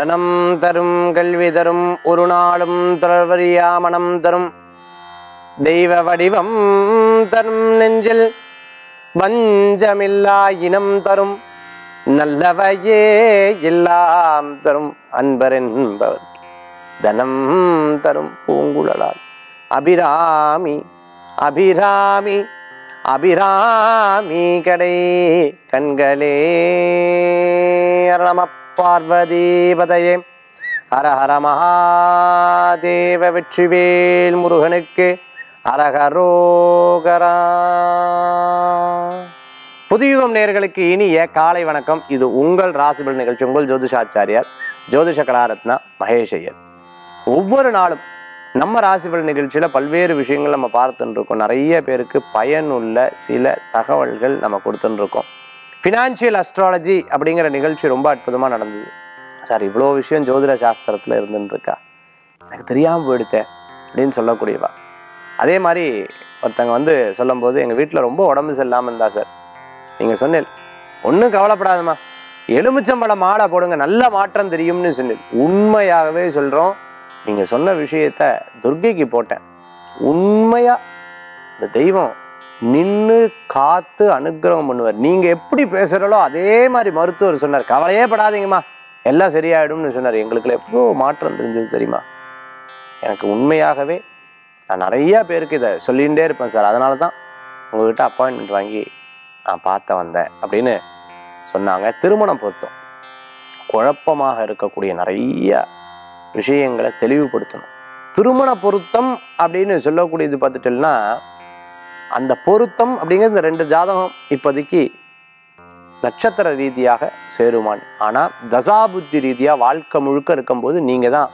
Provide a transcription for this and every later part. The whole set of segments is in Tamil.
தனம் தரும் கல்வி தரும் ஒரு நாளும் தொடர்வறியா மனம் தரும் தெய்வ வடிவம் தரும் நெஞ்சில் வஞ்சமில்லா இனம் தரும் நல்லவையே எல்லாம் தரும் அன்பர் என்பவர் தனம் தரும் பூங்குழலால் அபிராமி அபிராமி அபிராமி கடை கண்களே நம பார்வதி பதையே ஹர ஹர மகாதேவ வெற்றிவேல் முருகனுக்கு அரகரோகரா புதியுகம் நேயர்களுக்கு இனிய காலை வணக்கம் இது உங்கள் ராசிபல் நிகழ்ச்சி உங்கள் ஜோதிஷாச்சாரியார் ஜோதிஷ கலாரத்னா மகேஷ் ஐயர் ஒவ்வொரு நாளும் நம்ம ராசிபல் நிகழ்ச்சியில பல்வேறு விஷயங்கள் நம்ம பார்த்துட்டு இருக்கோம் நிறைய பேருக்கு பயனுள்ள சில தகவல்கள் நம்ம கொடுத்துட்டு இருக்கோம் ஃபினான்ஷியல் அஸ்ட்ராலஜி அப்படிங்கிற நிகழ்ச்சி ரொம்ப அற்புதமாக நடந்தது சார் இவ்வளோ விஷயம் ஜோதிட சாஸ்திரத்தில் இருந்துன்னு இருக்கா எனக்கு தெரியாமல் போயிடுச்சே அப்படின்னு சொல்லக்கூடியவா அதே மாதிரி ஒருத்தங்க வந்து சொல்லும்போது எங்கள் வீட்டில் ரொம்ப உடம்பு சரியில்லாமல் இருந்தா சார் நீங்கள் சொன்னேன் ஒன்றும் கவலைப்படாதம்மா எலுமிச்சம்பழம் மாலை போடுங்க நல்ல மாற்றம் தெரியும்னு சொன்னேன் உண்மையாகவே சொல்கிறோம் நீங்கள் சொன்ன விஷயத்த துர்க்கைக்கு போட்டேன் உண்மையாக இந்த தெய்வம் நின்று காத்து அனுக்கிரகம் பண்ணுவார் நீங்கள் எப்படி பேசுகிறீங்களோ அதே மாதிரி மருத்துவர் சொன்னார் கவலையே படாதீங்கம்மா எல்லாம் சரியாயிடும்னு சொன்னார் எங்களுக்குள்ள எவ்வளோ மாற்றம் தெரிஞ்சது தெரியுமா எனக்கு உண்மையாகவே நான் நிறைய பேருக்கு இதை சொல்லிகிட்டே இருப்பேன் சார் அதனால தான் உங்ககிட்ட அப்பாயின்மெண்ட் வாங்கி நான் பார்த்த வந்தேன் அப்படின்னு சொன்னாங்க திருமணம் பொருத்தம் குழப்பமாக இருக்கக்கூடிய நிறைய விஷயங்களை தெளிவுபடுத்தணும் திருமண பொருத்தம் அப்படின்னு சொல்லக்கூடியது பார்த்துட்டோம்னா அந்த பொருத்தம் அப்படிங்கிறது இந்த ரெண்டு ஜாதகம் இப்போதைக்கு நட்சத்திர ரீதியாக சேருமான் ஆனால் தசாபுத்தி ரீதியாக வாழ்க்கை முழுக்க இருக்கும்போது நீங்கள் தான்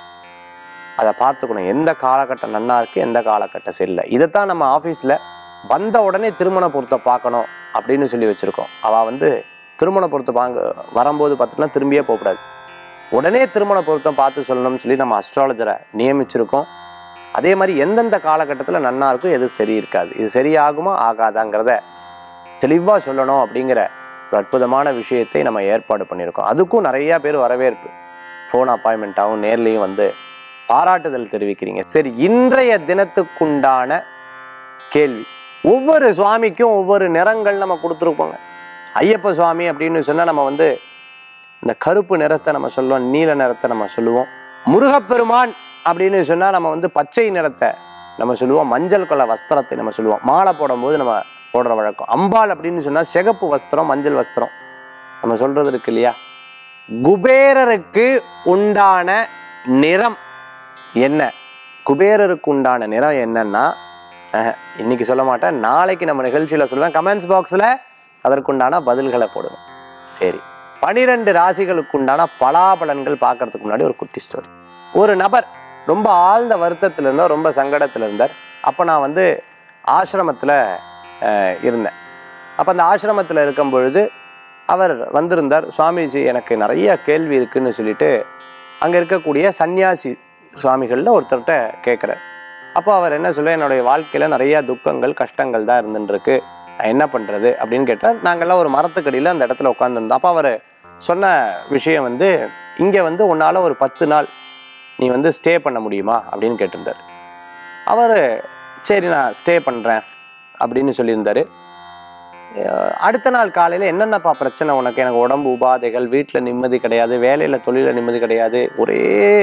அதை பார்த்துக்கணும் எந்த காலகட்டம் நன்னா இருக்கு எந்த காலகட்டம் சரியில்லை இதைத்தான் நம்ம ஆஃபீஸில் வந்த உடனே திருமண பொருத்தை பார்க்கணும் அப்படின்னு சொல்லி வச்சுருக்கோம் அவள் வந்து திருமண பொருத்தை வாங்க வரும்போது பார்த்தீங்கன்னா திரும்பியே போகக்கூடாது உடனே திருமண பொருத்தம் பார்த்து சொல்லணும்னு சொல்லி நம்ம அஸ்ட்ராலஜரை நியமிச்சிருக்கோம் அதே மாதிரி எந்தெந்த காலகட்டத்தில் நன்னா இருக்கும் எது சரி இருக்காது இது சரியாகுமா ஆகாதாங்கிறத தெளிவாக சொல்லணும் அப்படிங்கிற ஒரு அற்புதமான விஷயத்தை நம்ம ஏற்பாடு பண்ணியிருக்கோம் அதுக்கும் நிறையா பேர் வரவேற்பு ஃபோன் அப்பாயின்மெண்ட்டாகவும் நேர்லேயும் வந்து பாராட்டுதல் தெரிவிக்கிறீங்க சரி இன்றைய தினத்துக்குண்டான கேள்வி ஒவ்வொரு சுவாமிக்கும் ஒவ்வொரு நிறங்கள் நம்ம கொடுத்துருப்போங்க ஐயப்ப சுவாமி அப்படின்னு சொன்னால் நம்ம வந்து இந்த கருப்பு நிறத்தை நம்ம சொல்லுவோம் நீல நிறத்தை நம்ம சொல்லுவோம் முருகப்பெருமான் அப்படின்னு சொன்னால் நம்ம வந்து பச்சை நிறத்தை நம்ம சொல்லுவோம் மஞ்சள் கொள்ள வஸ்திரத்தை நம்ம சொல்லுவோம் மாலை போடும்போது நம்ம போடுற வழக்கம் அம்பாள் அப்படின்னு சொன்னால் சிகப்பு வஸ்திரம் மஞ்சள் வஸ்திரம் நம்ம சொல்றது இருக்கு இல்லையா குபேரருக்கு உண்டான நிறம் என்ன குபேரருக்கு உண்டான நிறம் என்னன்னா அஹ், இன்னைக்கு சொல்ல மாட்டேன் நாளைக்கு நம்ம நிகழ்ச்சியில் சொல்லுவேன் கமெண்ட்ஸ் பாக்ஸில் அதற்குண்டான பதில்களை போடுங்க சரி பனிரெண்டு ராசிகளுக்கு உண்டான பலாபலன்கள் பார்க்கறதுக்கு முன்னாடி ஒரு குட்டி ஸ்டோரி ஒரு நபர் ரொம்ப ஆழ்ந்த வருத்தத்தில் இருந்தார் ரொம்ப சங்கடத்தில் இருந்தார் அப்போ நான் வந்து ஆசிரமத்தில் இருந்தேன் அப்போ அந்த ஆசிரமத்தில் இருக்கும் பொழுது அவர் வந்திருந்தார் சுவாமிஜி எனக்கு நிறைய கேள்வி இருக்குன்னு சொல்லிட்டு அங்கே இருக்கக்கூடிய சன்னியாசி சுவாமிகளில் ஒருத்தர்கிட்ட கேட்குறார் அப்போ அவர் என்ன சொல்ல என்னுடைய வாழ்க்கையில் நிறைய துக்கங்கள் கஷ்டங்கள் தான் இருந்துருக்கு நான் என்ன பண்ணுறது அப்படின்னு கேட்டால் நாங்கள்லாம் ஒரு மரத்துக்கடியில் அந்த இடத்துல உட்காந்துருந்தோம் அப்போ அவர் சொன்ன விஷயம் வந்து இங்கே வந்து உன்னால் ஒரு பத்து நாள் நீ வந்து ஸ்டே பண்ண முடியுமா அப்படின்னு கேட்டிருந்தார் அவர் சரி நான் ஸ்டே பண்ணுறேன் அப்படின்னு சொல்லியிருந்தாரு அஹ் அடுத்த நாள் காலையில் என்னென்னப்பா பிரச்சனை உனக்கு எனக்கு உடம்பு உபாதைகள் வீட்டில் நிம்மதி கிடையாது வேலையில் தொழிலில் நிம்மதி கிடையாது ஒரே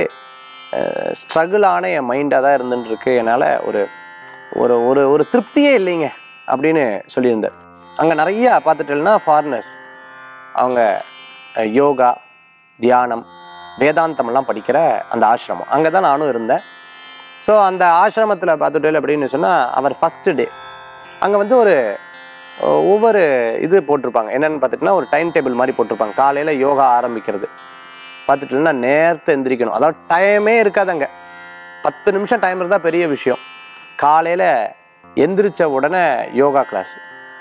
ஸ்ட்ரகிளான என் மைண்டாக தான் இருந்துட்டு இருக்கு என்னால் ஒரு ஒரு ஒரு ஒரு திருப்தியே இல்லைங்க அப்படின்னு சொல்லியிருந்தார் அங்கே நிறைய பார்த்துட்டேன்னா ஃபாரினர்ஸ் அவங்க அஹ், யோகா தியானம் வேதாந்தமெல்லாம் படிக்கிற அந்த ஆசிரமம் அங்கே தான் நானும் இருந்தேன் ஸோ அந்த ஆசிரமத்தில் பார்த்துட்டேன் அப்படின்னு சொன்னால் அவர் ஃபஸ்ட்டு டே அங்கே வந்து ஒரு அஹ், ஒவ்வொரு இது போட்டிருப்பாங்க என்னென்னு பார்த்துட்டுனா ஒரு டைம் டேபிள் மாதிரி போட்டிருப்பாங்க காலையில் யோகா ஆரம்பிக்கிறது பார்த்துட்டுனா நேரத்தை எந்திரிக்கணும் அதாவது டைமே இருக்காது அங்கே பத்து நிமிஷம் டைம் இருந்தால் பெரிய விஷயம் காலையில் எந்திரிச்ச உடனே யோகா கிளாஸ்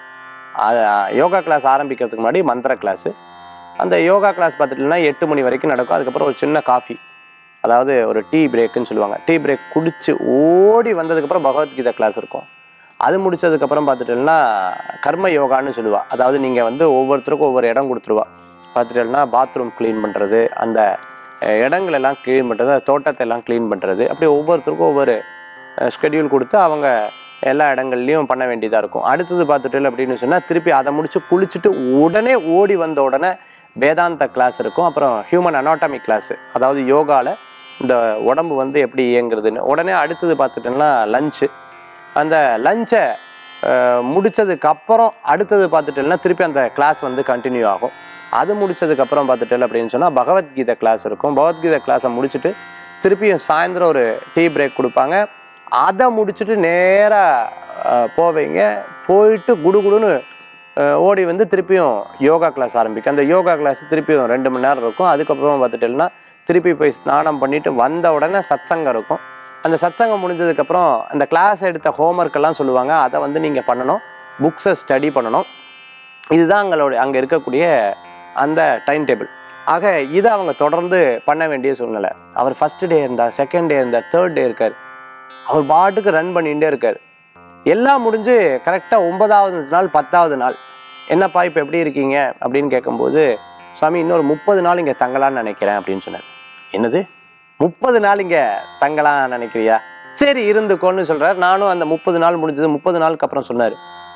யோகா கிளாஸ் ஆரம்பிக்கிறதுக்கு முன்னாடி மந்திர கிளாஸு அந்த யோகா கிளாஸ் பார்த்துட்டுனா எட்டு மணி வரைக்கும் நடக்கும் அதுக்கப்புறம் ஒரு சின்ன காஃபி அதாவது ஒரு டீ பிரேக்குன்னு சொல்லுவாங்க டீ பிரேக் குடிச்சு ஓடி வந்ததுக்கப்புறம் பகவத்கீதை கிளாஸ் இருக்கும் அது முடிச்சதுக்கப்புறம் பார்த்துட்டோம்னா கர்ம யோகான்னு சொல்லுவா அதாவது நீங்கள் வந்து ஒவ்வொருத்தருக்கும் ஒவ்வொரு இடம் கொடுத்துருவா பார்த்துட்டோம்னா பாத்ரூம் க்ளீன் பண்ணுறது அந்த அஹ், இடங்கள் எல்லாம் க்ளீன் பண்ணுறது தோட்டத்தை எல்லாம் க்ளீன் பண்ணுறது அப்படி ஒவ்வொருத்தருக்கும் ஒவ்வொரு ஸ்கெடியூல் கொடுத்து அவங்க எல்லா இடங்கள்லையும் பண்ண வேண்டியதாக இருக்கும் அடுத்தது பார்த்துட்டு அப்படின்னு சொன்னால் திருப்பி அதை முடிச்சு குளிச்சுட்டு உடனே ஓடி வந்த உடனே வேதாந்த கிளாஸ் இருக்கும் அப்புறம் ஹியூமன் அனாட்டமி கிளாஸ் அதாவது யோகாவில் இந்த உடம்பு வந்து எப்படி இயங்குறதுன்னு உடனே அடுத்தது பார்த்துட்டோம்னா லஞ்சு அந்த லஞ்சை முடிச்சதுக்கு அப்புறம் அடுத்தது பார்த்துட்டேன்னா திருப்பி அந்த கிளாஸ் வந்து கண்டினியூ ஆகும் அது முடிச்சதுக்கப்புறம் பார்த்துட்டேன் அப்படின்னு சொன்னால் பகவத்கீதை கிளாஸ் இருக்கும் பகவத்கீதை கிளாஸை முடிச்சுட்டு திருப்பியும் சாயந்தரம் ஒரு டீ பிரேக் கொடுப்பாங்க அதை முடிச்சுட்டு நேராக போவீங்க போயிட்டு குடுகுடுன்னு அஹ், ஓடி வந்து திருப்பியும் யோகா கிளாஸ் ஆரம்பிக்கும் அந்த யோகா கிளாஸ் திருப்பியும் ரெண்டு மணி நேரம் இருக்கும் அதுக்கப்புறம் பார்த்துட்டேன்னா திருப்பி போய் ஸ்நானம் பண்ணிட்டு வந்த உடனே சத்சங்கம் இருக்கும் அந்த சத்சங்கம் முடிஞ்சதுக்கப்புறம் அந்த கிளாஸ் எடுத்த ஹோம்ஒர்க் எல்லாம் சொல்லுவாங்க அதை வந்து நீங்கள் பண்ணணும் புக்ஸை ஸ்டடி பண்ணணும் இதுதான் அங்களுடைய அங்கே இருக்கக்கூடிய அந்த டைம் டேபிள் ஆக இதை அவங்க தொடர்ந்து பண்ண வேண்டிய சூழ்நிலை அவர் ஃபர்ஸ்ட் டே இருந்தார் செகண்ட் டே இருந்தார் தேர்ட் டே இருக்கார் அவர் பாட்டுக்கு ரன் பண்ணிகிட்டே இருக்கார் எல்லாம் முடிஞ்சு கரெக்டாக ஒன்பதாவது நாள் பத்தாவது நாள் என்னப்பா இப்போ எப்படி இருக்கீங்க அப்படின்னு கேட்கும்போது சுவாமி இன்னொரு முப்பது நாள் இங்கே தங்கலாம்னு நினைக்கிறேன் அப்படின்னு சொன்னார் என்னது முப்பது நாள் இங்கே தங்கலாம் நினைக்கிறியா சரி இருந்துக்கோன்னு சொல்கிறார் நானும் அந்த முப்பது நாள் முடிஞ்சது முப்பது நாளுக்கு அப்புறம் சொன்னார்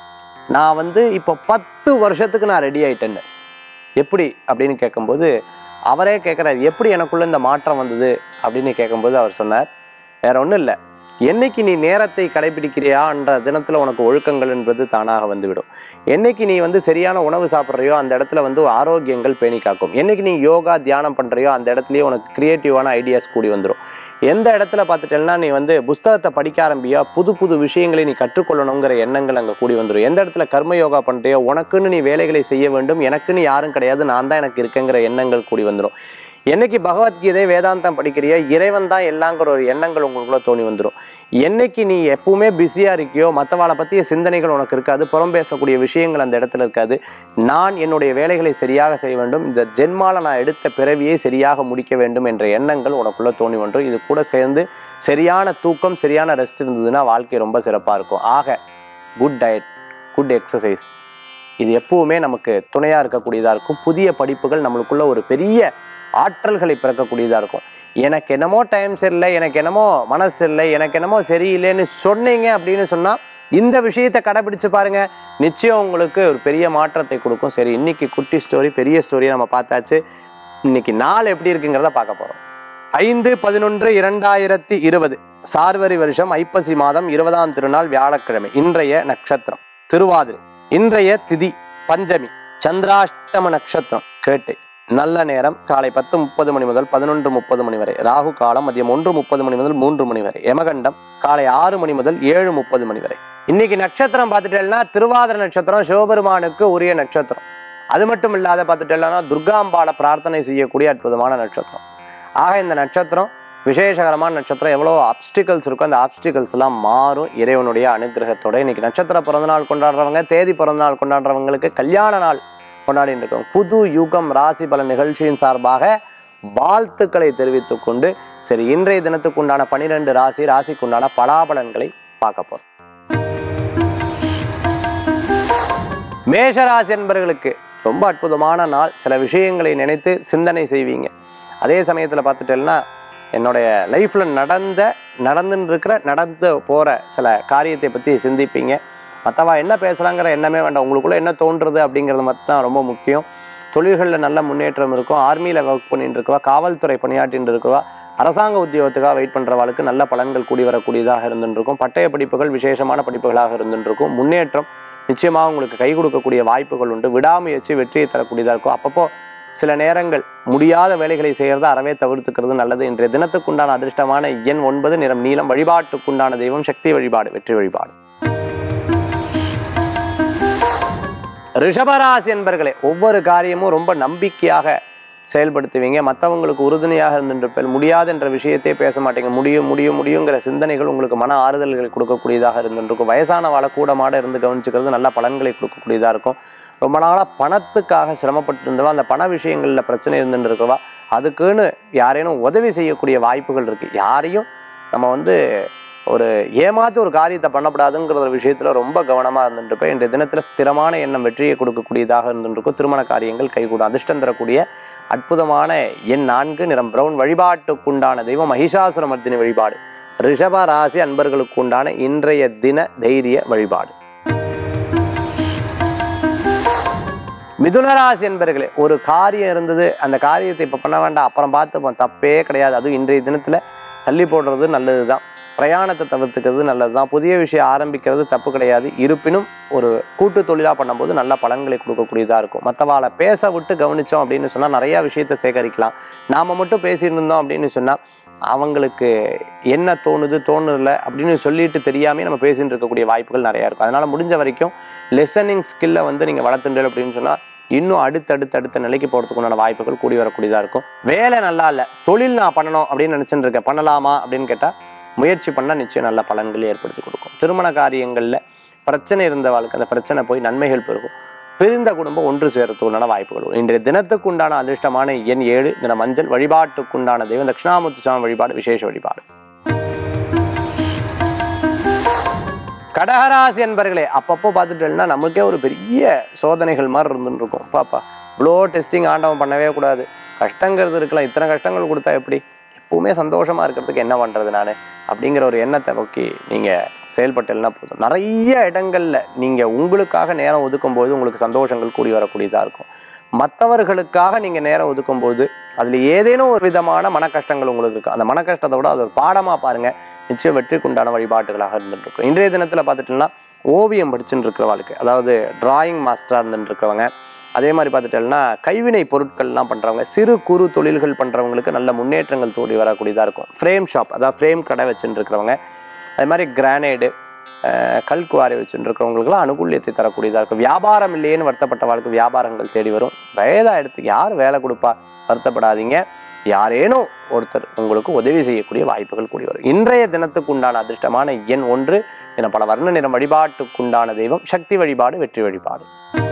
நான் வந்து இப்போ பத்து வருஷத்துக்கு நான் ரெடி ஆயிட்டேன்னு எப்படி அப்படின்னு கேட்கும்போது அவரே கேட்குறாரு எப்படி எனக்குள்ள இந்த மாற்றம் வந்தது அப்படின்னு கேட்கும்போது அவர் சொன்னார் வேற ஒன்றும் இல்லை என்னைக்கு நீ நேரத்தை கடைபிடிக்கிறியான்ற தினத்தில் உனக்கு ஒழுக்கங்கள் என்பது தானாக வந்துவிடும் என்னைக்கு நீ வந்து சரியான உணவு சாப்பிட்றியோ அந்த இடத்துல வந்து ஆரோக்கியங்கள் பேணி காக்கும் என்னைக்கு நீ யோகா தியானம் பண்ணுறியோ அந்த இடத்துலயே உனக்கு கிரியேட்டிவான ஐடியாஸ் கூடி வந்துடும் எந்த இடத்துல பார்த்துட்டேன்னா நீ வந்து புஸ்தகத்தை படிக்க ஆரம்பியா புது புது விஷயங்களை நீ கற்றுக்கொள்ளணுங்கிற எண்ணங்கள் அங்கே கூடி வந்துடும் எந்த இடத்துல கர்ம யோகா பண்ணுறியோ உனக்குன்னு நீ வேலைகளை செய்ய வேண்டும் எனக்குன்னு யாரும் கிடையாது நான் தான் எனக்கு இருக்கேங்கிற எண்ணங்கள் கூடி வந்துடும் என்னைக்கு பகவத்கீதை வேதாந்தம் படிக்கிறியோ இறைவன் தான் எல்லாங்கிற ஒரு எண்ணங்கள் உங்களுக்குள்ள தோணி வந்துடும் என்னைக்கு நீ எப்பவுமே பிஸியாக இருக்கியோ மற்றவாளை பற்றிய சிந்தனைகள் உனக்கு இருக்காது புறம் பேசக்கூடிய விஷயங்கள் அந்த இடத்துல இருக்காது நான் என்னுடைய வேலைகளை சரியாக செய்ய வேண்டும் இந்த ஜென்மால நான் எடுத்த பிறவியை சரியாக முடிக்க வேண்டும் என்ற எண்ணங்கள் உனக்குள்ள தோணி வந்துடும் இது கூட சேர்ந்து சரியான தூக்கம் சரியான ரெஸ்ட் இருந்ததுன்னா வாழ்க்கை ரொம்ப சிறப்பாக இருக்கும் ஆக குட் டயட் குட் எக்ஸசைஸ் இது எப்பவுமே நமக்கு துணையாக இருக்கக்கூடியதாக இருக்கும் புதிய படிப்புகள் நம்மளுக்குள்ள ஒரு பெரிய ஆற்றல்களை பிறக்கக்கூடியதாக இருக்கும் எனக்கு என்னமோ டைம் சரியில்லை எனக்கு என்னமோ மனசு இல்லை எனக்கு என்னமோ சரியில்லைன்னு சொன்னீங்க அப்படின்னு சொன்னால் இந்த விஷயத்தை கடைபிடிச்சு பாருங்க நிச்சயம் உங்களுக்கு ஒரு பெரிய மாற்றத்தை கொடுக்கும் சரி இன்னைக்கு குட்டி ஸ்டோரி பெரிய ஸ்டோரியை நம்ம பார்த்தாச்சு இன்னைக்கு நாள் எப்படி இருக்குங்கிறத பார்க்க போகிறோம் ஐந்து பதினொன்று இரண்டாயிரத்தி இருபது சார்வரி வருஷம் ஐப்பசி மாதம் இருபதாம் திருநாள் வியாழக்கிழமை இன்றைய நட்சத்திரம் திருவாதிரை இன்றைய திதி பஞ்சமி சந்திராஷ்டம நட்சத்திரம் கேட்டை நல்ல நேரம் காலை பத்து முப்பது மணி முதல் பதினொன்று முப்பது மணி வரை ராகு காலம் மதியம் ஒன்று முப்பது மணி முதல் மூன்று மணி வரை யமகண்டம் காலை ஆறு மணி முதல் ஏழு முப்பது மணி வரை இன்னைக்கு நட்சத்திரம் பார்த்துட்டேன்னா திருவாதிரை நட்சத்திரம் சிவபெருமானுக்கு உரிய நட்சத்திரம் அது மட்டும் இல்லாத பார்த்துட்டேன்னா துர்காம்பாளை பிரார்த்தனை செய்யக்கூடிய அற்புதமான நட்சத்திரம் ஆக இந்த நட்சத்திரம் விசேஷகரமான நட்சத்திரம் எவ்வளோ ஆப்ஸ்டிகல்ஸ் இருக்கோ அந்த ஆப்ஸ்டிகல்ஸ் எல்லாம் மாறும் இறைவனுடைய அனுகிரகத்தோட இன்னைக்கு நட்சத்திர பிறந்தநாள் கொண்டாடுறவங்க தேதி பிறந்தநாள் கொண்டாடுறவங்களுக்கு கல்யாண நாள் கொண்டாடிட்டு இருக்கோம் புது யுகம் ராசி பல நிகழ்ச்சியின் சார்பாக வாழ்த்துக்களை தெரிவித்துக் கொண்டு சரி இன்றைய தினத்துக்கு உண்டான பனிரெண்டு ராசி ராசிக்கு உண்டான பலாபலன்களை பார்க்க போறோம் மேஷராசி என்பவர்களுக்கு ரொம்ப அற்புதமான நாள் சில விஷயங்களை நினைத்து சிந்தனை செய்வீங்க அதே சமயத்தில் பார்த்துட்டேன்னா என்னுடைய லைஃப்பில் நடந்த நடந்துன்னு இருக்கிற நடந்து போகிற சில காரியத்தை பற்றி சிந்திப்பீங்க மற்றவா என்ன பேசுகிறாங்கிற எண்ணமே வேண்டாம் உங்களுக்குள்ளே என்ன தோன்றுறது அப்படிங்கிறது மட்டும் தான் ரொம்ப முக்கியம் தொழில்களில் நல்ல முன்னேற்றம் இருக்கும் ஆர்மியில் ஒர்க் பண்ணிட்டு இருக்கவா காவல்துறை பணியாற்றிட்டு இருக்கவா அரசாங்க உத்தியோகத்துக்காக வெயிட் பண்ணுறவாளுக்கு நல்ல பலன்கள் கூடி வரக்கூடியதாக இருந்துருக்கும் பட்டய படிப்புகள் விசேஷமான படிப்புகளாக இருந்துருக்கும் முன்னேற்றம் நிச்சயமாக உங்களுக்கு கை கொடுக்கக்கூடிய வாய்ப்புகள் உண்டு விடாமுயற்சி வெற்றியை தரக்கூடியதாக இருக்கும் அப்பப்போ சில நேரங்கள் முடியாத வேலைகளை செய்கிறத அறவே தவிர்த்துக்கிறது நல்லது இன்றைய தினத்துக்குண்டான அதிர்ஷ்டமான எண் ஒன்பது நிறம் நீளம் வழிபாட்டுக்குண்டான தெய்வம் சக்தி வழிபாடு வெற்றி வழிபாடு ரிஷபராசி என்பர்களே ஒவ்வொரு காரியமும் ரொம்ப நம்பிக்கையாக செயல்படுத்துவீங்க மற்றவங்களுக்கு உறுதுணையாக இருந்துருப்பேன் முடியாது என்ற விஷயத்தையே பேச மாட்டீங்க முடியும் முடியும் முடியுங்கிற சிந்தனைகள் உங்களுக்கு மன ஆறுதல்களை கொடுக்கக்கூடியதாக இருந்துருக்கும் வயசான வாழ கூடமாட இருந்து கவனிச்சுக்கிறது நல்ல பலன்களை கொடுக்கக்கூடியதாக இருக்கும் ரொம்ப நாளாக பணத்துக்காக சிரமப்பட்டு இருந்தவா அந்த பண விஷயங்களில் பிரச்சனை இருந்துட்டு இருக்கவா அதுக்குன்னு யாரேனும் உதவி செய்யக்கூடிய வாய்ப்புகள் இருக்குது யாரையும் நம்ம வந்து ஒரு ஏமாத்தி ஒரு காரியத்தை பண்ணக்கூடாதுங்கிற ஒரு விஷயத்தில் ரொம்ப கவனமாக இருந்துட்டுருப்பேன் இன்றைய தினத்தில் ஸ்திரமான எண்ணம் வெற்றியை கொடுக்கக்கூடியதாக இருந்துருக்கும் திருமண காரியங்கள் கைகூடும் அதிர்ஷ்டம் தரக்கூடிய அற்புதமான எண் நான்கு நிறம் பிரவுன் வழிபாட்டுக்குண்டான தெய்வம் மகிஷாசுரமர்த்தினி வழிபாடு ரிஷப ராசி அன்பர்களுக்கு உண்டான இன்றைய தின தைரிய வழிபாடு மிதுனராசி என்பர்களே ஒரு காரியம் இருந்தது அந்த காரியத்தை இப்போ பண்ண வேண்டாம் அப்புறம் பார்த்துப்போம் தப்பே கிடையாது அதுவும் இன்றைய தினத்தில் தள்ளி போடுறது நல்லது தான் பிரயாணத்தை தவிர்த்துக்கிறது நல்லது தான் புதிய விஷயம் ஆரம்பிக்கிறது தப்பு கிடையாது இருப்பினும் ஒரு கூட்டு தொழிலாக பண்ணும்போது நல்ல பலன்களை கொடுக்கக்கூடியதாக இருக்கும் மற்றவாளை பேச விட்டு கவனித்தோம் அப்படின்னு சொன்னால் நிறையா விஷயத்தை சேகரிக்கலாம் நாம் மட்டும் பேசிட்டு இருந்தோம் அப்படின்னு சொன்னால் அவங்களுக்கு என்ன தோணுது தோணுதில்ல அப்படின்னு சொல்லிட்டு தெரியாமே நம்ம பேசிட்டு இருக்கக்கூடிய வாய்ப்புகள் நிறையா இருக்கும் அதனால் முடிஞ்ச வரைக்கும் லெசனிங் ஸ்கில்லை வந்து நீங்கள் வளர்த்துண்டல் அப்படின்னு சொன்னால் இன்னும் அடுத்தடுத்து அடுத்த நிலைக்கு போகிறதுக்கு உண்டான வாய்ப்புகள் கூடி வரக்கூடியதாக இருக்கும் வேலை நல்லா இல்லை தொழில் நான் பண்ணணும் அப்படின்னு நினச்சிட்டு இருக்கேன் பண்ணலாமா அப்படின்னு கேட்டால் முயற்சி பண்ணால் நிச்சயம் நல்ல பலன்களை ஏற்படுத்தி கொடுக்கும் திருமண காரியங்களில் பிரச்சனை இருந்த வாழ்க்கை அந்த பிரச்சனை போய் நன்மைகள் பெருகும் பிரிந்த குடும்பம் ஒன்று சேரத்துக்கு உண்டான வாய்ப்புகள் உண்டு. இன்றைய தினத்துக்கு உண்டான அதிர்ஷ்டமான எண் ஏழு தின மஞ்சள் வழிபாட்டுக்குண்டான தெய்வம் தட்சிணாமூர்த்தி சுவாமி வழிபாடு விசேஷ வழிபாடு கடகராசி என்பர்களே அப்பப்போ பார்த்துட்டேன்னா நமக்கே ஒரு பெரிய சோதனைகள் மாதிரி இருந்துன்னு இருக்கும் பாப்பா இவ்வளோ டெஸ்டிங் ஆண்டவன் பண்ணவே கூடாது கஷ்டங்கிறது இருக்கலாம் இத்தனை கஷ்டங்கள் கொடுத்தா எப்படி எப்பவுமே சந்தோஷமா இருக்கிறதுக்கு என்ன பண்றது நான் அப்படிங்கிற ஒரு எண்ணத்தை நோக்கி நீங்க செயல்பட்டேன்னா போதும் நிறைய இடங்கள்ல நீங்க உங்களுக்காக நேரம் ஒதுக்கும் போது உங்களுக்கு சந்தோஷங்கள் கூடி வரக்கூடியதா இருக்கும் மற்றவர்களுக்காக நீங்க நேரம் ஒதுக்கும் போது அதுல ஏதேனும் ஒரு விதமான மன கஷ்டங்கள் உங்களுக்கு இருக்கு அந்த மன கஷ்டத்தை விட அது ஒரு பாடமா பாருங்க நிச்சயம் வெற்றிக்குண்டான வழிபாட்டுகளாக இருந்துட்டு இருக்கும் இன்றைய தினத்துல பார்த்துட்டோம்னா ஓவியம் படிச்சுட்டு இருக்கிற வாழ்க்கை அதாவது டிராயிங் மாஸ்டராக இருந்துட்டு இருக்கிறவங்க அதே மாதிரி பார்த்துட்டோம்னா கைவினை பொருட்கள்லாம் பண்ணுறவங்க சிறு குறு தொழில்கள் பண்ணுறவங்களுக்கு நல்ல முன்னேற்றங்கள் தோடி வரக்கூடியதாக இருக்கும் ஃப்ரேம் ஷாப் அதாவது ஃப்ரேம் கடை வச்சுட்டு இருக்கிறவங்க அதே மாதிரி கிரானைடு கல்குவாரி வச்சுட்டு இருக்கிறவங்களுக்குலாம் அனுகூல்யத்தை தரக்கூடியதாக இருக்கும் வியாபாரம் இல்லையேன்னு வருத்தப்பட்ட வாழ்க்கை வியாபாரங்கள் தேடி வரும் வயதாக எடுத்து யார் வேலை கொடுப்பா வருத்தப்படாதீங்க யாரேனும் ஒருத்தர் உங்களுக்கு உதவி செய்யக்கூடிய வாய்ப்புகள் கூடி வரும் இன்றைய தினத்துக்கு உண்டான அதிர்ஷ்டமான எண் ஒன்று என பல வர்ண நிறம் வழிபாட்டுக்குண்டான தெய்வம் சக்தி வழிபாடு வெற்றி வழிபாடு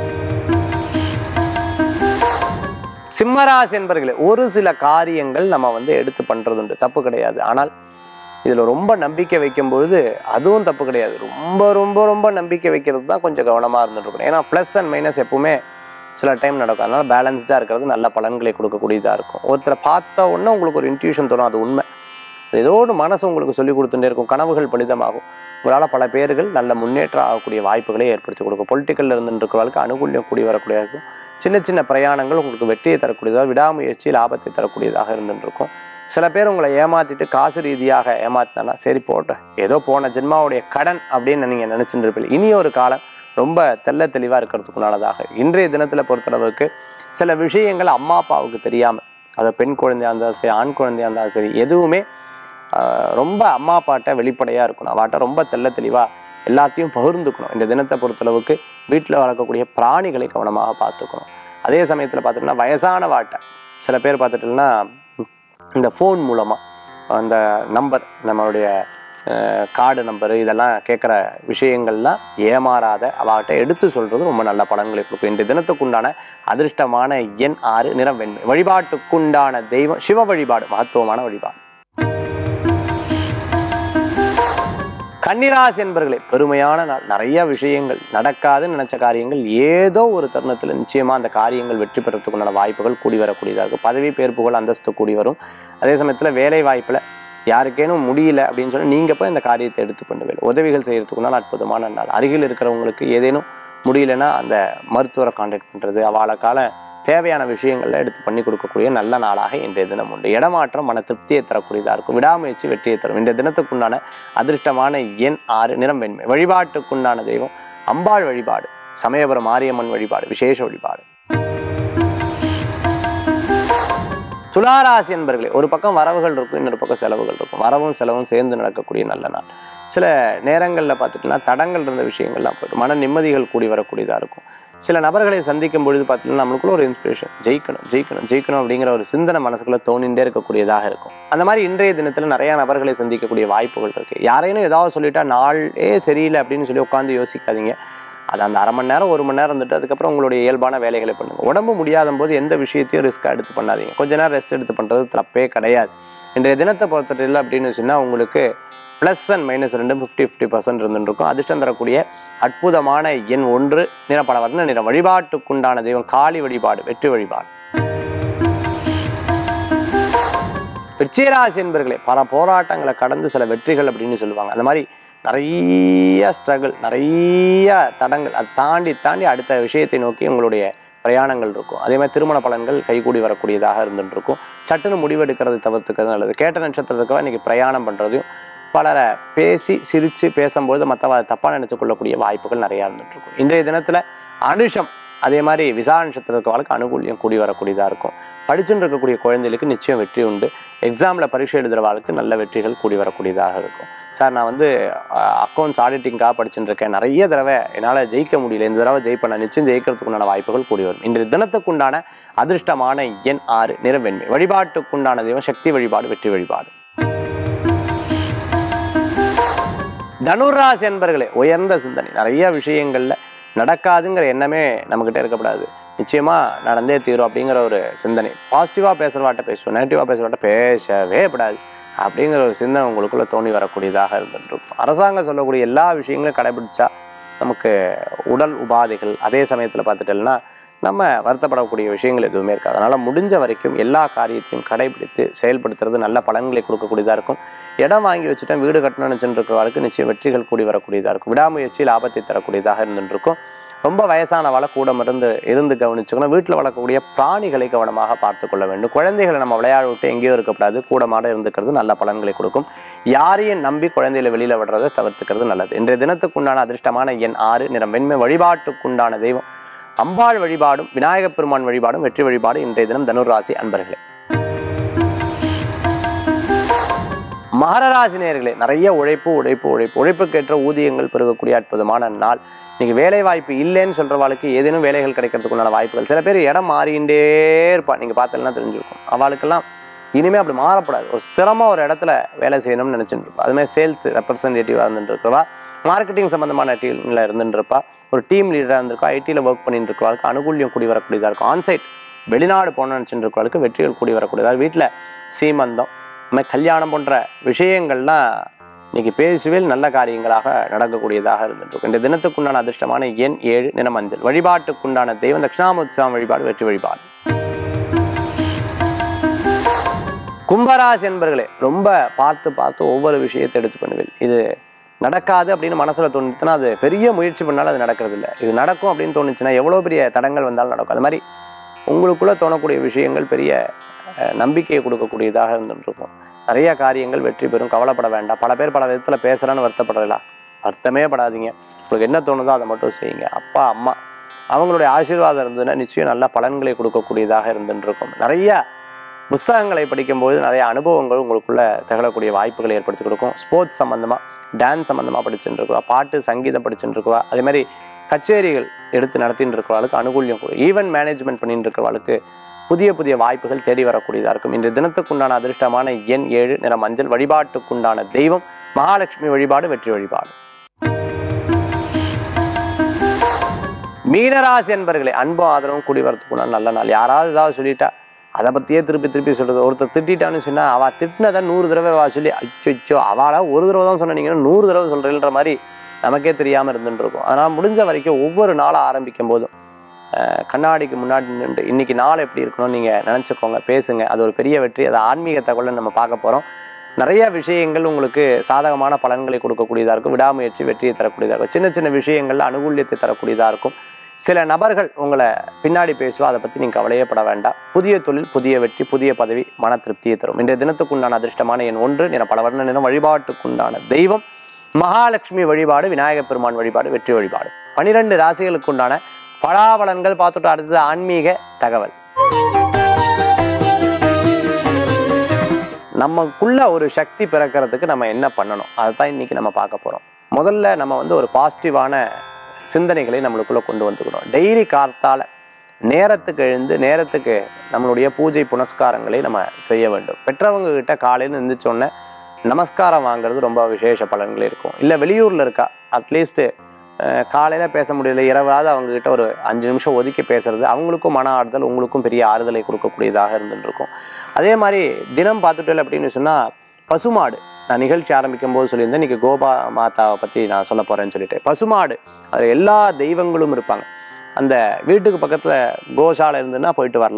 சிம்மராசி என்பர்களே ஒரு சில காரியங்கள் நம்ம வந்து எடுத்து பண்றதுண்டு தப்பு கிடையாது ஆனால் இதுல ரொம்ப நம்பிக்கை வைக்கும் பொழுது அதுவும் தப்பு கிடையாது ரொம்ப ரொம்ப ரொம்ப நம்பிக்கை வைக்கிறது தான் கொஞ்சம் கவனமா இருந்துட்டு இருக்கணும் ஏன்னா ப்ளஸ் அண்ட் மைனஸ் எப்பவுமே சில டைம் நடக்கும் அதனால பேலன்ஸ்டாக இருக்கிறது நல்ல பலன்களை கொடுக்கக்கூடியதாக இருக்கும் ஒருத்தரை பார்த்த உடனே உங்களுக்கு ஒரு இன்ட்யூஷன் தோணும் அது உண்மை அது ஏதோ ஒரு மனசு உங்களுக்கு சொல்லி கொடுத்துட்டே இருக்கும் கனவுகள் பலிதமாகும் உங்களால் பல பேர்கள் நல்ல முன்னேற்றம் ஆகக்கூடிய வாய்ப்புகளை ஏற்படுத்தி கொடுக்கும் பொலிட்டிக்கலில் இருந்து இருக்கிறவர்களுக்கு அனுகூல்யம் கூடி வரக்கூடியதாக இருக்கும் சின்ன சின்ன பிரயாணங்கள் உங்களுக்கு வெற்றியை தரக்கூடியதாக விடாமுயற்சி லாபத்தை தரக்கூடியதாக இருந்துட்டு இருக்கும் சில பேர் உங்களை ஏமாத்திட்டு காசு ரீதியாக ஏமாத்தினா சரி போட்டோம் ஏதோ போன ஜென்மாவுடைய கடன் அப்படின்னு நீங்கள் நினச்சிட்டு இருப்பீங்க இனி ஒரு காலம் ரொம்ப தெள்ள தெளிவாக இருக்கிறதுக்குண்டானதாக இன்றைய தினத்தில் பொறுத்தளவுக்கு சில விஷயங்கள் அம்மா அப்பாவுக்கு தெரியாமல் அது பெண் குழந்தையாக இருந்தாலும் சரி ஆண் குழந்தையாக இருந்தாலும் சரி எதுவுமே ஆஹ், ரொம்ப அம்மா அப்பாட்ட வெளிப்படையாக இருக்கணும் அவாட்ட ரொம்ப தெள்ள தெளிவாக எல்லாத்தையும் பகிர்ந்துக்கணும் இந்த தினத்தை பொறுத்தளவுக்கு வீட்டில் வளர்க்கக்கூடிய பிராணிகளை கவனமாக பார்த்துக்கணும் அதே சமயத்தில் பார்த்துட்டோம்னா வயசான வாட்டை சில பேர் பார்த்துட்டோம்னா இந்த ஃபோன் மூலமாக அந்த நம்பர் நம்மளுடைய கார்டு நம்பரு இதெல்லாம் கேட்குற விஷயங்கள்லாம் ஏமாறாத அவகிட்ட எடுத்து சொல்கிறது ரொம்ப நல்ல பலன்களை கொடுக்கும் இந்த தினத்துக்குண்டான அதிர்ஷ்டமான எண் ஆறு நிறம் வெண்மை வழிபாட்டுக்குண்டான தெய்வம் சிவ வழிபாடு மகத்துவமான வழிபாடு கன்னிராசி என்பர்களே பெருமையான நாள் நிறைய விஷயங்கள் நடக்காதுன்னு நினைச்ச காரியங்கள் ஏதோ ஒரு தருணத்தில் நிச்சயமா அந்த காரியங்கள் வெற்றி பெறத்துக்குண்டான வாய்ப்புகள் கூடி வரக்கூடியதாக இருக்கும் பதவி பேர் புகழ் அந்தஸ்து கூடி வரும் அதே சமயத்தில் வேலை வாய்ப்பில் யாருக்கேனும் முடியல அப்படின்னு சொல்லி நீங்கள் போய் இந்த காரியத்தை எடுத்து பண்ணுவீங்க உதவிகள் செய்யறதுக்குனால அற்புதமான நாள் அருகில் இருக்கிறவங்களுக்கு ஏதேனும் முடியலன்னா அந்த மருத்துவரை காண்டாக்ட் பண்ணுறது அவளுக்கால தேவையான விஷயங்களை எடுத்து பண்ணி கொடுக்கக்கூடிய நல்ல நாளாக இன்றைய தினம் உண்டு இடமாற்றம் மன திருப்தியை தரக்கூடியதாக இருக்கும் விடாமுயற்சி வெற்றியை தரும் இன்றைய தினத்துக்குண்டான அதிர்ஷ்டமான எண் ஆறு நிறம் வெண்மை வழிபாட்டுக்குண்டான தெய்வம் அம்பாள் வழிபாடு சமயபுரம் மாரியம்மன் வழிபாடு விசேஷ வழிபாடு துளாராசி என்பர்களே ஒரு பக்கம் வரவுகள் இருக்கும் இன்னொரு பக்கம் செலவுகள் இருக்கும் வரவும் செலவும் சேர்ந்து நடக்கக்கூடிய நல்ல நாள் சில நேரங்களில் பார்த்துட்டோம்னா தடங்கள் இருந்த விஷயங்கள்லாம் போய்டும் மன நிம்மதிகள் கூடி வரக்கூடியதாக இருக்கும் சில நபர்களை சந்திக்கும் பொழுது பார்த்தீங்கன்னா நம்மளுக்குள்ள ஒரு இன்ஸ்பிரேஷன் ஜெயிக்கணும் ஜெயிக்கணும் ஜெயிக்கணும் அப்படிங்கிற ஒரு சிந்தனை மனசுக்குள்ள தோணிண்டே இருக்கக்கூடியதாக இருக்கும் அந்த மாதிரி இன்றைய தினத்தில் நிறைய நபர்களை சந்திக்கக்கூடிய வாய்ப்புகள் இருக்கு யாரையும் ஏதாவது சொல்லிட்டா நாளே சரியில்லை அப்படின்னு சொல்லி உட்காந்து யோசிக்காதீங்க அது அந்த அரை மணி நேரம் ஒரு மணி நேரம் இருந்துட்டு அதுக்கப்புறம் உங்களுடைய இயல்பான வேலைகளை பண்ணுங்க உடம்பு முடியாத போது எந்த விஷயத்தையும் ரிஸ்க்காக எடுத்து பண்ணாதீங்க கொஞ்ச நேரம் ரெஸ்ட் எடுத்து பண்ணுறது தப்பே கிடையாது இன்றைய தினத்தை பொறுத்தவரையில் அப்படின்னு சொன்னால் உங்களுக்கு ப்ளஸ் அண்ட் மைனஸ் ரெண்டும் ஃபிஃப்டி ஃபிஃப்டி பர்சன்ட் இருந்துருக்கும் அதிர்ஷ்டம் தரக்கூடிய அற்புதமான எண் ஒன்று நிறப்பட வர்ண நிறம் வழிபாட்டுக்குண்டான தெய்வம் காளி வழிபாடு வெற்றி வழிபாடு விருச்சிகராசி என்பர்களே பல போராட்டங்களை கடந்து சில வெற்றிகள் அப்படின்னு சொல்லுவாங்க அந்த மாதிரி நிறைய ஸ்ட்ரகிள் நிறைய தடங்கள் அதை தாண்டி தாண்டி அடுத்த விஷயத்தை நோக்கி உங்களுடைய பிரயாணங்கள் இருக்கும் அதே மாதிரி திருமண பலன்கள் கைகூடி வரக்கூடியதாக இருந்துட்டு இருக்கும் சட்டுன்னு முடிவெடுக்கிறது தவிர்த்துக்கிறது நல்லது கேட்ட நட்சத்திரத்துக்கு இன்னைக்கு பிரயாணம் பண்ணுறதையும் பலரை பேசி சிரித்து பேசும்போது மற்றவ தப்பாக நினைச்சு கொள்ளக்கூடிய வாய்ப்புகள் நிறையா இருந்துட்டு இருக்கும் இன்றைய தினத்தில் அனுஷம் அதே மாதிரி விசா நட்சத்திரத்துக்கு அனுகூல்யம் கூடி வரக்கூடியதாக இருக்கும் படிச்சுட்டு இருக்கக்கூடிய குழந்தைகளுக்கு நிச்சயம் வெற்றி உண்டு எக்ஸாமில் பரீட்சை எழுதுகிறவாளுக்கு நல்ல வெற்றிகள் கூடி வரக்கூடியதாக இருக்கும் சார் நான் வந்து அக்கௌண்ட்ஸ் ஆடிட்டிங்காக படிச்சுட்டு இருக்கேன் நிறைய தடவை என்னால் ஜெயிக்க முடியல இந்த தடவை ஜெயிப்பேன் நான் நிச்சயம் ஜெயிக்கிறதுக்குண்டான வாய்ப்புகள் கூடி வரும் இன்றைய தினத்துக்குண்டான அதிர்ஷ்டமான எண் ஆறு நிறவெண்மை வழிபாட்டுக்குண்டான தெய்வம் சக்தி வழிபாடு வெற்றி வழிபாடு தனுராசி என்பர்களே உயர்ந்த சிந்தனை நிறைய விஷயங்கள்ல நடக்காதுங்கிற எண்ணமே நம்மக்கிட்ட இருக்கக்கூடாது நிச்சயமா நடந்தே தீரும் அப்படிங்கிற ஒரு சிந்தனை பாசிட்டிவாக பேசுகிறவாட்ட பேசுவோம் நெகட்டிவாக பேசுகிறவாட்ட பேசவே கூடாது அப்படிங்கிற ஒரு சிந்தனை உங்களுக்குள்ள தோணி வரக்கூடியதாக இருந்துட்டு இருக்கும் அரசாங்கம் சொல்லக்கூடிய எல்லா விஷயங்களும் கடைபிடிச்சா நமக்கு உடல் உபாதைகள் அதே சமயத்தில் பார்த்துட்டோம்னா நம்ம வருத்தப்படக்கூடிய விஷயங்கள் எதுவுமே இருக்காது அதனால் முடிஞ்ச வரைக்கும் எல்லா காரியத்தையும் கடைபிடித்து செயல்படுத்துறது நல்ல பலன்களை கொடுக்கக்கூடியதாக இருக்கும் இடம் வாங்கி வச்சுட்டேன் வீடு கட்டணும்னு நினச்சிட்டு நிச்சயம் வெற்றிகள் கூடி வரக்கூடியதாக இருக்கும் விடாமுயற்சி லாபத்தை தரக்கூடியதாக இருந்துட்டு இருக்கும் ரொம்ப வயசானவாளை கூட இருந்து இருந்து கவனிச்சுக்கணும் வீட்டில் வளர்க்கக்கூடிய பிராணிகளை கவனமாக பார்த்து கொள்ள வேண்டும் குழந்தைகளை நம்ம விளையாட விட்டு எங்கேயோ இருக்கக்கூடாது கூடமாட இருந்துக்கிறது நல்ல பலன்களை கொடுக்கும் யாரையும் நம்பி குழந்தைகளை வெளியில் விடுறதை தவிர்த்துக்கிறது நல்லது இன்றைய தினத்துக்குண்டான அதிர்ஷ்டமான எண் ஆறு நிறம் வெண்மை வழிபாட்டுக்குண்டான தெய்வம் அம்பாள் வழிபாடும் விநாயகப் பெருமான் வழிபாடும் வெற்றி வழிபாடு இன்றைய தினம் தனுராசி அன்பர்களே மகர ராசி நேயர்களே நிறைய உழைப்பு உழைப்பு உழைப்பு உழைப்புக்கேற்ற ஊதியங்கள் பெருகக்கூடிய அற்புதமான நாள் இன்னைக்கு வேலை வாய்ப்பு இல்லைன்னு சொல்றவாளுக்கு ஏதேனும் வேலைகள் கிடைக்கிறதுக்குண்டான வாய்ப்புகள் சில பேர் இடம் மாறிண்டே இருப்பா நீங்க பார்த்தலாம் தெரிஞ்சிருக்கும் அவளுக்கெல்லாம் இனிமே அப்படி மாறப்படாது ஒரு ஸ்திரமா ஒரு இடத்துல வேலை செய்யணும்னு நினைச்சிட்டு இருப்பா அது மாதிரி சேல்ஸ் ரெப்ரசன்டேட்டிவாக இருந்துட்டு இருக்கவா மார்க்கெட்டிங் சம்பந்தமான டீம்ல இருந்துட்டு இருப்பா ஒரு டீம் லீடராக இருந்திருக்கா ஐடியில் ஒர்க் பண்ணிட்டு இருக்கவாளுக்கு அனுகூல்யம் கூடி வரக்கூடியதாக இருக்கும் ஆன்சைட் வெளிநாடு போகணும்னு நினச்சிட்டு இருக்கவாளுக்கு வெற்றிகள் கூடி வரக்கூடியதாக வீட்டில் சீமந்தம் இந்த மாதிரி கல்யாணம் போன்ற விஷயங்கள்லாம் இன்னைக்கு பேசுவேல் நல்ல காரியங்களாக நடக்கக்கூடியதாக இருந்துட்டு இருக்கும் இந்த தினத்துக்குண்டான அதிர்ஷ்டமான எண் ஏழு நிற மஞ்சள் வழிபாட்டுக்குண்டான தெய்வம் தட்சிணாமுத்சவம் வழிபாடு வெற்றி வழிபாடு கும்பராசி என்பர்களே ரொம்ப பார்த்து பார்த்து ஒவ்வொரு விஷயத்தை எடுத்து பண்ணுவேன் இது நடக்காது அப்படின்னு மனசுல தோணுச்சுன்னா அது பெரிய முயற்சி பண்ணாலும் அது நடக்கிறது இல்லை இது நடக்கும் அப்படின்னு தோணுச்சுன்னா எவ்வளோ பெரிய தடங்கள் வந்தாலும் நடக்கும் அது மாதிரி உங்களுக்குள்ள தோணக்கூடிய விஷயங்கள் பெரிய அஹ், நம்பிக்கையை கொடுக்கக்கூடியதாக இருந்துட்டு இருக்கும் நிறைய காரியங்கள் வெற்றி பெறும் கவலைப்பட வேண்டாம் பல பேர் பல விதத்தில் பேசுகிறான்னு வருத்தப்படலாம் வருத்தமே படாதீங்க உங்களுக்கு என்ன தோணுதோ அதை மட்டும் செய்யுங்க அப்பா அம்மா அவங்களுடைய ஆசீர்வாதம் இருந்ததுன்னா நிச்சயம் நல்ல பலன்களை கொடுக்கக்கூடியதாக இருந்துட்டு இருக்கும் நிறைய புஸ்தகங்களை படிக்கும்போது நிறைய அனுபவங்கள் உங்களுக்குள்ள திகழக்கூடிய வாய்ப்புகளை ஏற்படுத்தி கொடுக்கும் ஸ்போர்ட்ஸ் சம்மந்தமாக டான்ஸ் சம்மந்தமாக படிச்சுட்டு இருக்குவா பாட்டு சங்கீதம் படிச்சுட்டு இருக்குவா அதே மாதிரி கச்சேரிகள் எடுத்து நடத்திட்டு இருக்கிறவளுக்கு அனுகூல்யம் ஈவென்ட் மேனேஜ்மெண்ட் பண்ணிட்டு இருக்கிறவளுக்கு புதிய புதிய வாய்ப்புகள் தேடி வரக்கூடியதாக இருக்கும் இன்று தினத்துக்குண்டான அதிர்ஷ்டமான எண் ஏழு நிற மஞ்சள் வழிபாட்டுக்குண்டான தெய்வம் மகாலட்சுமி வழிபாடு வெற்றி வழிபாடு மீனராசி என்பர்களே அன்பும் ஆதரவும் கூடி வரத்துக்குண்டான நல்ல நாள் யாராவது ஏதாவது சொல்லிட்டா அதை பற்றியே திருப்பி திருப்பி சொல்றது ஒருத்தர் திட்டான்னு சொன்னா அவள் திட்டினதை நூறு தடவை வா சொல்லி அச்சோ அவளா ஒரு தடவை தான் சொன்னீங்கன்னா நூறு தடவை சொல்கிறேன்ற மாதிரி நமக்கே தெரியாமல் இருந்துட்டு இருக்கும் அதனால் முடிஞ்ச வரைக்கும் ஒவ்வொரு நாளாக ஆரம்பிக்கும் போதும் அஹ், கண்ணாடிக்கு முன்னாடி நின்று இன்னைக்கு நாள் எப்படி இருக்கணும்னு நீங்கள் நினச்சிக்கோங்க பேசுங்க அது ஒரு பெரிய வெற்றி அது ஆன்மீக தகவலை நம்ம பார்க்க போகிறோம் நிறைய விஷயங்கள் உங்களுக்கு சாதகமான பலன்களை கொடுக்கக்கூடியதாக இருக்கும் விடாமுயற்சி வெற்றியை தரக்கூடியதாக இருக்கும் சின்ன சின்ன விஷயங்கள்ல அனுகூல்யத்தை தரக்கூடியதாக இருக்கும் சில நபர்கள் உங்களை பின்னாடி பேசுவா அதை பற்றி நீங்கள் கவலையே பட வேண்டாம் புதிய தொழில் புதிய வெற்றி புதிய பதவி மன திருப்தியை தரும் இன்றைய தினத்துக்குண்டான அதிர்ஷ்டமான எண் ஒன்று நிற பல வர்ண நிறம் வழிபாட்டுக்குண்டான தெய்வம் மகாலட்சுமி வழிபாடு விநாயகப் பெருமான் வழிபாடு வெற்றி வழிபாடு பனிரெண்டு ராசிகளுக்குண்டான பலாபலன்கள் பார்த்துட்டு அடுத்தது ஆன்மீக தகவல் நமக்குள்ள ஒரு சக்தி பிறக்கிறதுக்கு நம்ம என்ன பண்ணணும் அதை தான் இன்னைக்கு நம்ம பார்க்க போகிறோம் முதல்ல நம்ம வந்து ஒரு பாசிட்டிவான சிந்தனைகளை நம்மளுக்குள்ள கொண்டு வந்துக்கணும் டெய்லி கார்த்தால நேரத்துக்கு எழுந்து நேரத்துக்கு நம்மளுடைய பூஜை புனஸ்காரங்களை நம்ம செய்ய வேண்டும் பெற்றவங்க கிட்ட காலையில் எழுந்திரிச்சோடனே நமஸ்காரம் வாங்குறது ரொம்ப விசேஷ பலன்கள் இருக்கும் இல்லை வெளியூரில் இருக்கா அட்லீஸ்ட்டு காலையில் பேச முடியல இரவாவது அவங்க கிட்ட ஒரு அஞ்சு நிமிஷம் ஒதுக்கி பேசுறது அவங்களுக்கும் மன ஆறுதல் உங்களுக்கும் பெரிய ஆறுதலை கொடுக்கக்கூடியதாக இருந்துட்டு இருக்கும் அதே மாதிரி தினம் பார்த்துட்டு அப்படின்னு சொன்னால் பசுமாடு நான் நிகழ்ச்சி ஆரம்பிக்கும் போது சொல்லியிருந்தேன் இன்னைக்கு கோபா மாதாவை பற்றி நான் சொல்ல போகிறேன்னு சொல்லிட்டு பசுமாடு அது எல்லா தெய்வங்களும் இருப்பாங்க அந்த வீட்டுக்கு பக்கத்தில் கோசாலை இருந்ததுன்னா போயிட்டு வரலாம்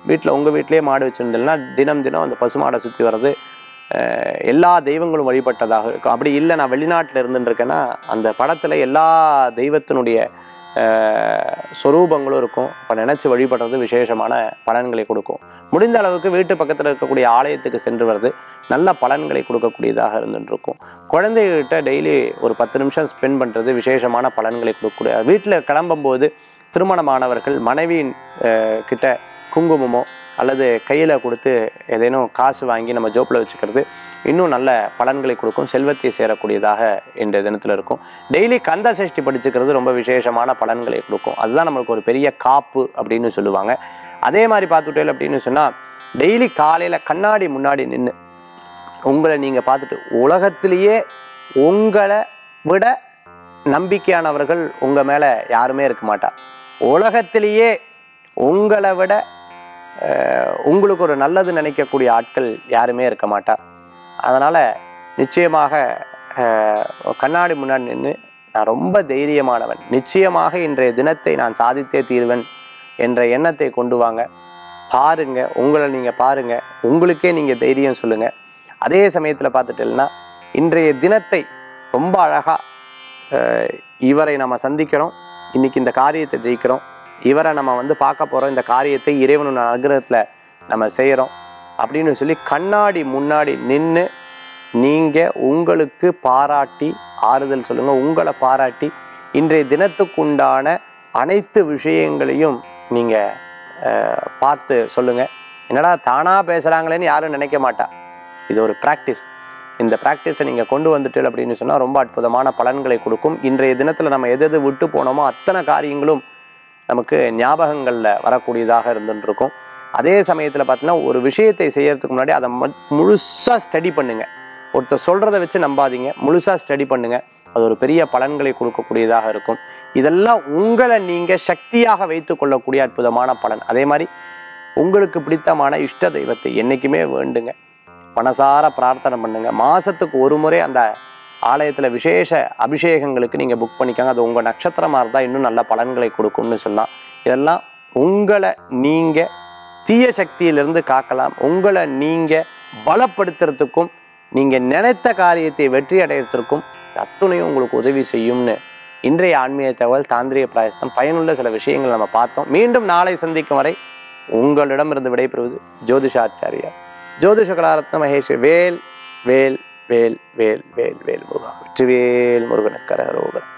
வீட்டில் உங்கள் வீட்டிலேயே மாடு வச்சுருந்தீங்கன்னா தினம் தினம் அந்த பசுமாடை சுற்றி வர்றது அஹ், எல்லா தெய்வங்களும் வழிபட்டதாக இருக்கும் அப்படி இல்லை நான் வெளிநாட்டில் இருந்துருக்கேன்னா அந்த படத்தில் எல்லா தெய்வத்தினுடைய அஹ், சொரூபங்களும் இருக்கும் இப்போ நினச்சி வழிபடுறது விசேஷமான பலன்களை கொடுக்கும் முடிந்த அளவுக்கு வீட்டு பக்கத்தில் இருக்கக்கூடிய ஆலயத்துக்கு சென்று வர்றது நல்ல பலன்களை கொடுக்கக்கூடியதாக இருந்துட்டு இருக்கும் குழந்தைகிட்ட டெய்லி ஒரு பத்து நிமிஷம் ஸ்பெண்ட் பண்ணுறது விசேஷமான பலன்களை கொடுக்கக்கூடிய வீட்டில் கிளம்பும்போது திருமணமானவர்கள் மனைவியின் அஹ், கிட்ட குங்குமமோ அல்லது கையில் கொடுத்து ஏதேனும் காசு வாங்கி நம்ம ஜோப்பில் வச்சுக்கிறது இன்னும் நல்ல பலன்களை கொடுக்கும் செல்வத்தை சேரக்கூடியதாக இன்றைய தினத்தில் இருக்கும் டெய்லி கந்த சஷ்டி படிச்சுக்கிறது ரொம்ப விசேஷமான பலன்களை கொடுக்கும் அதுதான் நம்மளுக்கு ஒரு பெரிய காப்பு அப்படின்னு சொல்லுவாங்க அதே மாதிரி பார்த்துட்டேன் அப்படின்னு சொன்னால் டெய்லி காலையில் கண்ணாடி முன்னாடி நின்று உங்களை நீங்கள் பார்த்துட்டு உலகத்திலேயே உங்களை விட நம்பிக்கையானவர்கள் உங்கள் மேலே யாருமே இருக்க மாட்டா உலகத்திலேயே உங்களை விட அஹ், உங்களுக்கு ஒரு நல்லது நினைக்கக்கூடிய ஆட்கள் யாருமே இருக்க மாட்டா அதனால் நிச்சயமாக அஹ், கண்ணாடி முன்னாடி நின்று நான் ரொம்ப தைரியமானவன் நிச்சயமாக இன்றைய தினத்தை நான் சாதித்தே தீர்வேன் என்ற எண்ணத்தை கொண்டு வாங்க பாருங்க உங்களை நீங்கள் பாருங்க உங்களுக்கே நீங்கள் தைரியம் சொல்லுங்க அதே சமயத்தில் பார்த்துட்டீங்கன்னா இன்றைய தினத்தை ரொம்ப அழகாக இவரை நம்ம சந்திக்கிறோம் இன்னைக்கு இந்த காரியத்தை ஜெயிக்கிறோம் இவரை நம்ம வந்து பார்க்க போகிறோம் இந்த காரியத்தை இறைவனோட அனுகிரகத்தில் நம்ம செய்கிறோம் அப்படின்னு சொல்லி கண்ணாடி முன்னாடி நின்று நீங்கள் உங்களுக்கு பாராட்டி ஆறுதல் சொல்லுங்கள் உங்களை பாராட்டி இன்றைய தினத்துக்குண்டான அனைத்து விஷயங்களையும் நீங்கள் பார்த்து சொல்லுங்கள் என்னடா தானாக பேசுகிறாங்களேன்னு யாரும் நினைக்க மாட்டா இது ஒரு ப்ராக்டிஸ் இந்த ப்ராக்டிஸை நீங்கள் கொண்டு வந்துட்டு அப்படின்னு சொன்னால் ரொம்ப அற்புதமான பலன்களை கொடுக்கும் இன்றைய தினத்தில் நம்ம எது எது விட்டு போனோமோ அத்தனை காரியங்களும் நமக்கு ஞாபகங்களில் வரக்கூடியதாக இருந்துட்டு இருக்கும் அதே சமயத்தில் பார்த்தீங்கன்னா ஒரு விஷயத்தை செய்யறதுக்கு முன்னாடி அதை முழுசாக ஸ்டடி பண்ணுங்க ஒருத்தர் சொல்கிறத வச்சு நம்பாதீங்க முழுசாக ஸ்டடி பண்ணுங்க அது ஒரு பெரிய பலன்களை கொடுக்கக்கூடியதாக இருக்கும் இதெல்லாம் உங்களை நீங்கள் சக்தியாக வைத்து கொள்ளக்கூடிய அற்புதமான பலன் அதே மாதிரி உங்களுக்கு பிடித்தமான இஷ்ட தெய்வத்தை என்றைக்குமே வேண்டுங்க மனசார பிரார்த்தனை பண்ணுங்க மாதத்துக்கு ஒரு முறை அந்த ஆலயத்தில் விசேஷ அபிஷேகங்களுக்கு நீங்கள் புக் பண்ணிக்கோங்க அது உங்கள் நட்சத்திரமாக இருந்தால் இன்னும் நல்ல பலன்களை கொடுக்கும்னு சொல்லலாம் இதெல்லாம் உங்களை நீங்கள் தீய சக்தியிலிருந்து காக்கலாம் உங்களை நீங்கள் பலப்படுத்துறதுக்கும் நீங்கள் நினைத்த காரியத்தை வெற்றி அடையிறதுக்கும் அத்துணையும் உங்களுக்கு உதவி செய்யும்னு இன்றைய ஆன்மீக தகவல் தாந்திரிக பிராயசம் பயனுள்ள சில விஷயங்கள் நம்ம பார்த்தோம் மீண்டும் நாளை சந்திக்கும் வரை உங்களிடமிருந்து விடைபெறுவது ஜோதிஷாச்சாரியா ஜோதிஷ கலாரத்ன மகேஷ் வேல் வேல் வேல் வேல் வேல் வேல் முருகா வெற்றிவேல் முருகனுக்கு கரகரோகர்